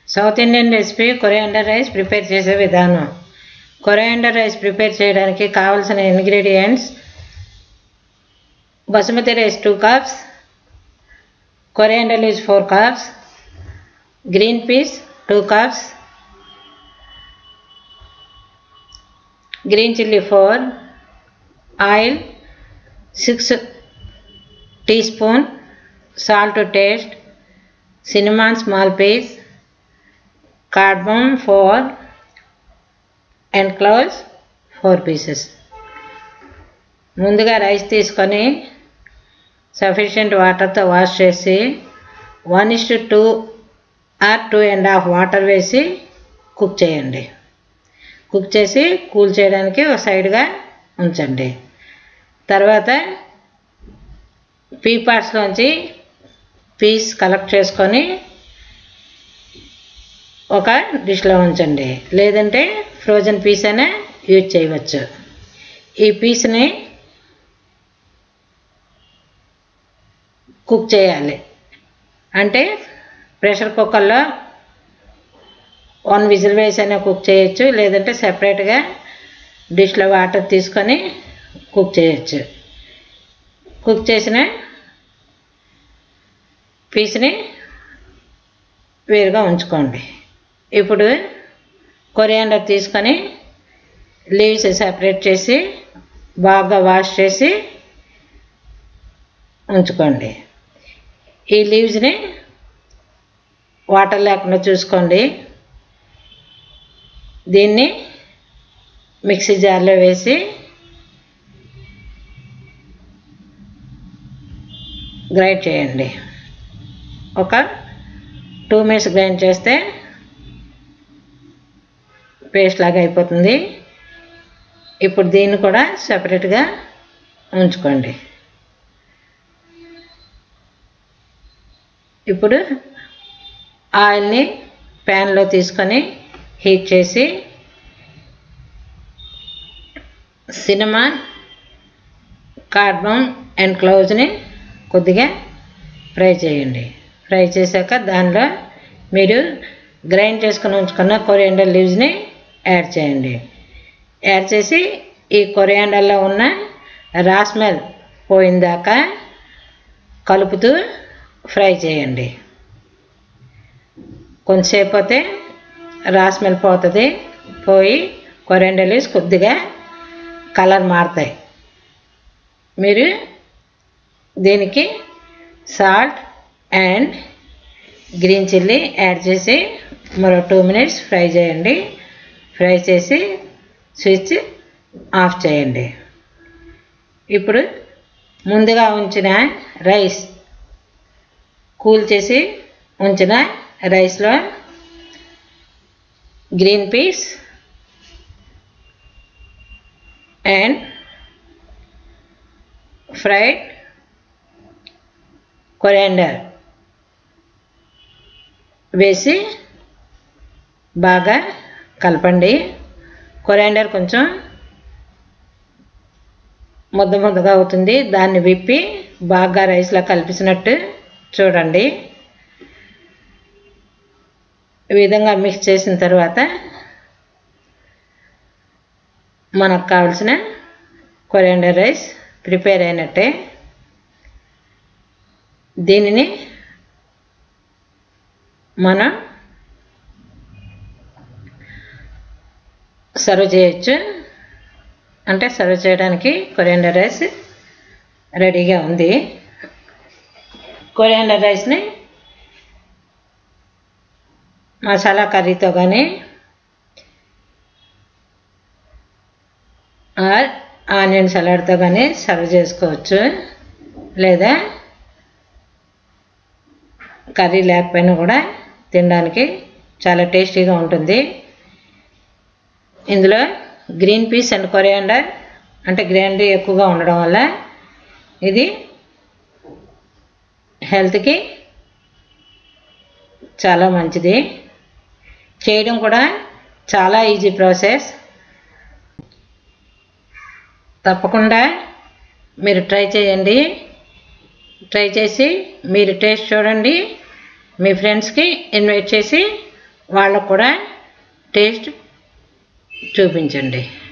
south Indian recipe coriander rice prepare చేసే విధానం coriander rice prepare చేయడానికి కావలసిన ingredients basmati rice two cups coriander leaves four cups green peas two cups green chilli four oil six teaspoon salt to taste cinnamon small piece cardamom 4 and cloves 4 pieces ముందుగా rice తీసుకొని sufficient వాటర్తో wash చేసి one is two or two and half water వేసి cook చేయండి cook చేసి cool చేయడానికి ఒక సైడ్గా ఉంచండి తర్వాత పీ పార్ట్స్లోంచి పీస్ కలెక్ట్ చేసుకొని ఒక డిష్లో ఉంచండి లేదంటే ఫ్రోజన్ పీస్ అయినా యూజ్ చేయవచ్చు ఈ పీస్ని కుక్ చేయాలి అంటే ప్రెషర్ కుక్కర్లో వన్ విజిల్ వేసైనా కుక్ చేయొచ్చు లేదంటే సెపరేట్గా డిష్లో వాటర్ తీసుకొని కుక్ చేయొచ్చు కుక్ చేసిన పీస్ని వేరుగా ఉంచుకోండి ఇప్పుడు కొరియాండర్ తీసుకొని లీవ్స్ సెపరేట్ చేసి బాగా వాష్ చేసి ఉంచుకోండి ఈ లీవ్స్ని వాటర్ లేకుండా చూసుకోండి దీన్ని మిక్సీ జార్లో వేసి గ్రైండ్ చేయండి ఒక టూ మినిట్స్ గ్రైండ్ చేస్తే పేస్ట్ లాగా అయిపోతుంది ఇప్పుడు దీన్ని కూడా సపరేట్గా ఉంచుకోండి ఇప్పుడు ఆయిల్ని ప్యాన్లో తీసుకొని హీట్ చేసి సినిమాన్ కార్బన్ అండ్ క్లౌజ్ని కొద్దిగా ఫ్రై చేయండి ఫ్రై చేశాక దానిలో మీరు గ్రైండ్ చేసుకుని ఉంచుకున్న కొరియాండర్ లీవ్స్ని యాడ్ చేయండి యాడ్ చేసి ఈ కొరియాండర్లో ఉన్న రా స్మెల్ పోయిందాకా కలుపుతూ ఫ్రై చేయండి కొంతసేపు పోతే రా స్మెల్ పోతుంది పోయి కొరియాండర్ లీవ్స్ కొద్దిగా కలర్ మారుతాయి మీరు దీనికి salt and green chilli add చేసి మరో టూ మినిట్స్ ఫ్రై చేయండి ఫ్రై చేసి స్విచ్ ఆఫ్ చేయండి ఇప్పుడు ముందుగా ఉంచిన రైస్ కూల్ చేసి ఉంచిన రైస్లో green peas and fried coriander వేసి బాగా కలపండి కొరియాండర్ కొంచెం ముద్ద ముద్దగా అవుతుంది దాన్ని విప్పి బాగా రైస్లో కలిపిసినట్టు చూడండి ఈ విధంగా మిక్స్ చేసిన తర్వాత మనకు కావాల్సిన కొరియాండర్ రైస్ ప్రిపేర్ అయినట్టే దీనిని మనం సర్వ్ చేయొచ్చు అంటే సర్వ్ చేయడానికి కొరియాండర్ రైస్ రెడీగా ఉంది కొరియాండర్ రైస్ని మసాలా కర్రీతో కానీ ఆనియన్ సలాడ్తో కానీ సర్వ్ చేసుకోవచ్చు లేదా కర్రీ లేకపోయినా కూడా తినడానికి చాలా టేస్టీగా ఉంటుంది ఇందులో గ్రీన్ పీస్ అండ్ కొరియాండర్ అంటే గ్రైండరీ ఎక్కువగా ఉండడం వల్ల ఇది హెల్త్కి చాలా మంచిది చేయడం కూడా చాలా ఈజీ ప్రాసెస్ తప్పకుండా మీరు ట్రై చేయండి ట్రై చేసి మీరు టేస్ట్ చూడండి మీ ఫ్రెండ్స్కి ఇన్వైట్ చేసి వాళ్ళకు కూడా టేస్ట్ చూపించండి